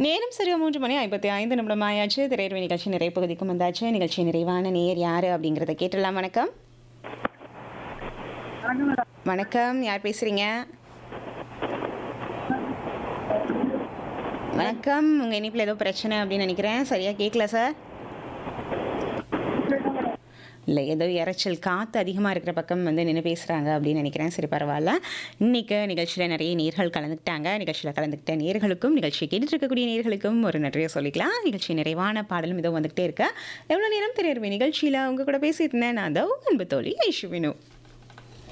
நேரம் சரியா மூன்று மணி ஐம்பத்தி ஐந்து நிமிடம் ஆயாச்சு திரையர்வு நிகழ்ச்சி நிறைய பகுதிக்கும் வந்தாச்சு நிகழ்ச்சி நிறைவான நேர் யாரு அப்படிங்கிறத கேட்டுடலாம் வணக்கம் வணக்கம் யார் பேசுறீங்க வணக்கம் உங்க இனிப்பில் ஏதோ பிரச்சனை அப்படின்னு நினைக்கிறேன் சரியா கேட்கல சார் இல்லை ஏதோ இறைச்சல் காற்று அதிகமாக இருக்கிற பக்கம் வந்து நின்று பேசுகிறாங்க அப்படின்னு நினைக்கிறேன் சரி பரவாயில்ல இன்றைக்கி நிகழ்ச்சியில் நிறைய நேர்கள் கலந்துக்கிட்டாங்க நிகழ்ச்சியில் கலந்துக்கிட்ட நேர்களுக்கும் நிகழ்ச்சி கேட்டுட்டு இருக்கக்கூடிய நேர்களுக்கும் ஒரு நன்றியை சொல்லிக்கலாம் நிகழ்ச்சி நிறைவான பாடலும் இதோ வந்துக்கிட்டே இருக்கு எவ்வளோ நேரம் தெரியும் நிகழ்ச்சியில் உங்க கூட பேசிட்டு இருந்தேன் நான் தான் அன்பு தோழி ஐஷுவினு